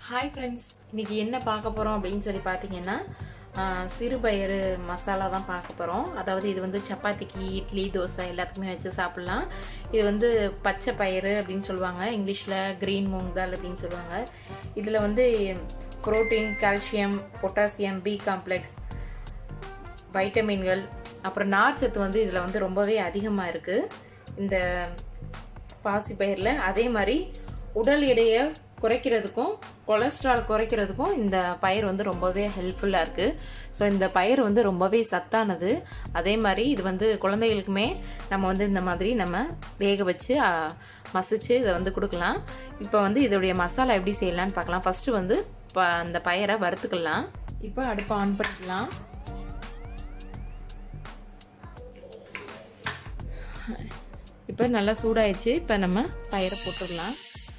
hi friends இன்னைக்கு என்ன பார்க்க போகிறோம் அப்படின்னு சொல்லி பார்த்தீங்கன்னா ஆஹ், சிறுபயிறு மசாலா தான் பார்க்க போகிறோம் அதாவது இது வந்து சப்பாத்திக்கு இட்லி தோசை எல்லாத்துக்குமே வச்சு சாப்பிட்லாம் இது வந்து பச்சை பயிறு அப்படின்னு சொல்லுவாங்க இங்கிலீஷில் க்ரீன் மூங் தால் அப்படின்னு சொல்லுவாங்க இதில் வந்து protein calcium potassium B complex வைட்டமின்கள் அப்புறம் நார்ச்சத்து வந்து இதில் வந்து ரொம்பவே அதிகமாக இருக்குது இந்த பாசிப்பயிரில் அதே மாதிரி உடல் எடையை குறைக்கிறதுக்கும் கொலஸ்ட்ரால் குறைக்கிறதுக்கும் இந்த பயிர் வந்து ரொம்பவே ஹெல்ப்ஃபுல்லாக இருக்குது ஸோ இந்த பயிர் வந்து ரொம்பவே சத்தானது அதே மாதிரி இது வந்து குழந்தைகளுக்குமே நம்ம வந்து இந்த மாதிரி நம்ம வேக வச்சு ஆ, மசிச்சு இதை வந்து கொடுக்கலாம் இப்போ வந்து இதோடைய மசாலா எப்படி செய்யலாம்னு பார்க்கலாம் ஃபர்ஸ்ட் வந்து ப- அந்த பயிரை வறுத்துக்கலாம் இப்போ அடுப்பை ஆன் பண்ணிக்கலாம் இப்போ நல்லா சூடாயிடுச்சு இப்போ நம்ம பயிரை போட்டுடலாம்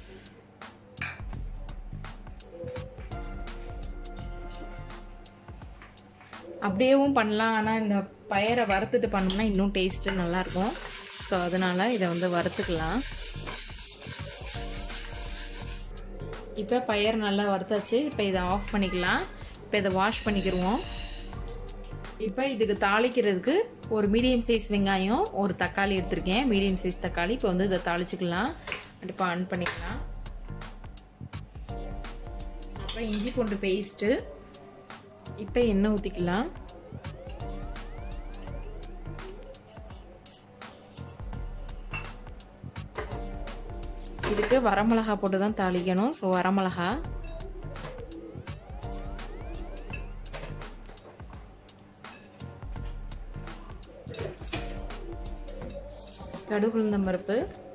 அப்படியேவும் பண்ணலாம் ஆனால் இந்த பயரை வறுத்துட்டு பண்ணோம்னா இன்னும் டேஸ்ட்டு நல்லாயிருக்கும் ஸோ அதனால இதை வந்து வறுத்துக்கலாம் இப்போ பயிர் நல்லா வறுத்தாச்சு இப்போ இதை ஆஃப் பண்ணிக்கலாம் இப்போ இதை வாஷ் பண்ணிக்கிருவோம் இப்போ இதுக்கு தாளிக்கிறதுக்கு ஒரு மீடியம் சைஸ் வெங்காயம் ஒரு தக்காளி எடுத்திருக்கேன் மீடியம் சைஸ் தக்காளி இப்போ வந்து இதை தாளிச்சுக்கலாம் அடுப்பை ஆன் பண்ணிக்கலாம் அப்புறம் இஞ்சி பூண்டு பேஸ்ட்டு இப்போ எண்ணெய் ஊற்றிக்கலாம் இதுக்கு வரமிளகா போட்டு தான் தாளிக்கணும் ஸோ வரமிளகா கடுகு உளுந்தம் பருப்பு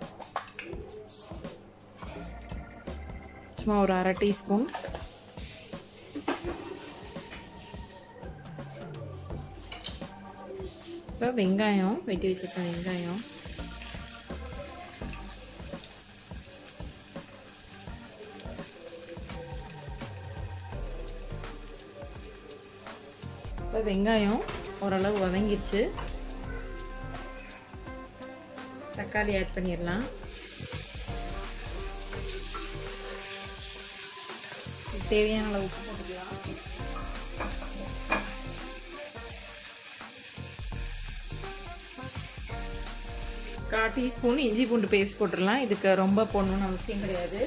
சும்மா ஒரு அரை டீஸ்பூன் இப்போ வெங்காயம் வெட்டி வச்சிருக்க வெங்காயம் இப்போ வெங்காயம் ஓரளவு வதங்கிடுச்சு தக்காளி ஆட் பண்ணிடலாம் தேவையான அளவு உப்பு போட்டுக்கலாம் கால் டீஸ்பூன் இஞ்சி பூண்டு பேஸ்ட் போட்டுடலாம் இதுக்கு ரொம்ப போடணும்னு அவசியம் கிடையாது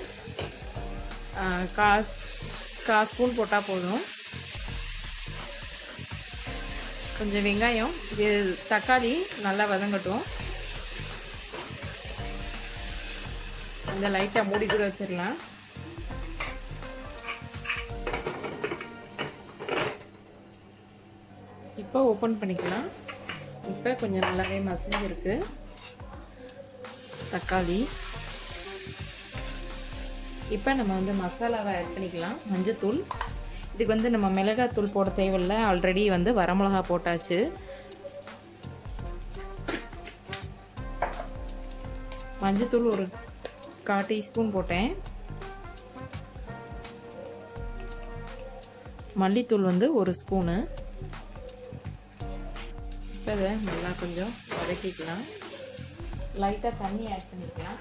காஸ் கால் ஸ்பூன் போட்டால் போதும் கொஞ்சம் வெங்காயம் இது தக்காளி நல்லா வதங்கட்டும் இந்த லைட்டாக மூடி கூட வச்சிடலாம் இப்போ ஓப்பன் பண்ணிக்கலாம் இப்போ கொஞ்சம் நல்லாவே மசிஞ்சிருக்கு தக்காளி இப்போ நம்ம வந்து மசாலாவை ஆட் பண்ணிக்கலாம் மஞ்சத்தூள் இதுக்கு வந்து நம்ம மிளகாத்தூள் போட தேவையில்ல ஆல்ரெடி வந்து வரமிளகா போட்டாச்சு மஞ்சத்தூள் ஒரு கால் டீஸ்பூன் போட்டேன் மல்லித்தூள் வந்து ஒரு ஸ்பூனு இப்போ இதை நல்லா கொஞ்சம் வதக்கிக்கலாம் லைட்டாக தண்ணி ஆட் பண்ணிக்கலாம்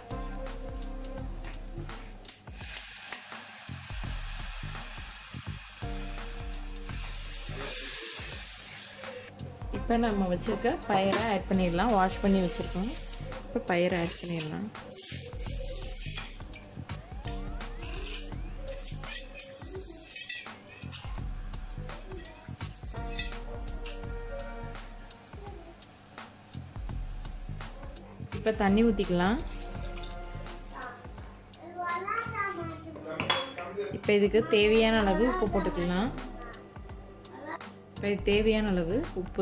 இப்போ நம்ம வச்சுருக்க பயிரை ஆட் பண்ணிடலாம் வாஷ் பண்ணி வச்சுருக்கோம் இப்போ பயிரை ஆட் பண்ணிடலாம் இப்போ தண்ணி ஊற்றிக்கலாம் இப்போ இதுக்கு தேவையான அளவு உப்பு போட்டுக்கலாம் இப்போ இது தேவையான அளவு உப்பு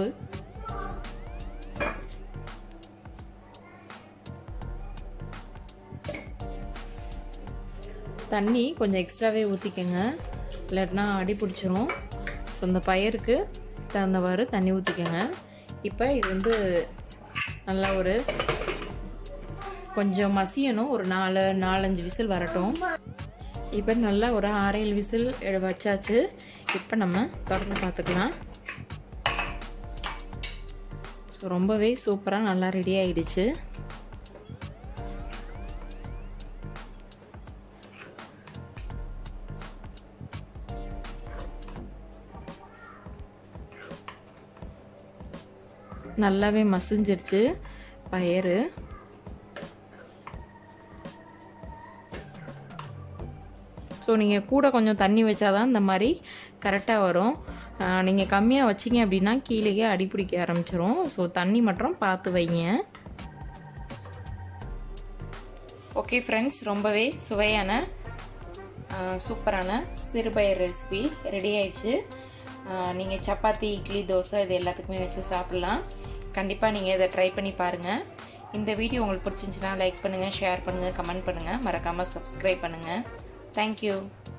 தண்ணி கொஞ்சம் எக்ஸ்ட்ராவே ஊற்றிக்கங்க இல்லாட்டினா அடி பிடிச்சிரும் ஸோ இந்த பயிருக்கு தகுந்தவாறு தண்ணி ஊற்றிக்கங்க இப்போ இது வந்து நல்லா ஒரு கொஞ்சம் மசியணும் ஒரு நாலு நாலஞ்சு விசில் வரட்டும் இப்போ நல்லா ஒரு ஆறேழு விசில் எ- வச்சாச்சு இப்போ நம்ம திறந்து பார்த்துக்கலாம் ஸோ ரொம்பவே சூப்பராக நல்லா ரெடி ஆயிடுச்சு நல்லாவே மசிஞ்சிருச்சு பயிறு ஸோ நீங்கள் கூட கொஞ்சம் தண்ணி வச்சாதான் இந்த மாதிரி கரெக்டாக வரும் நீங்கள் கம்மியாக வச்சிங்க அப்படின்னா கீழேயே அடிப்பிடிக்க ஆரம்பிச்சிரும் ஸோ தண்ணி மட்டும் பார்த்து வைங்க ஓகே ஃப்ரெண்ட்ஸ் ரொம்பவே சுவையான சூப்பரான சிறுபயிர் ரெசிபி ரெடி ஆயிடுச்சு நீங்கள் சப்பாத்தி இட்லி தோசை இது எல்லாத்துக்குமே வச்சு சாப்பிட்லாம் கண்டிப்பாக நீங்கள் இதை ட்ரை பண்ணி பாருங்கள் இந்த வீடியோ உங்களுக்கு பிடிச்சிருந்துச்சுன்னா லைக் பண்ணுங்கள் ஷேர் பண்ணுங்கள் கமெண்ட் பண்ணுங்கள் மறக்காமல் சப்ஸ்கிரைப் பண்ணுங்கள் தேங்க்யூ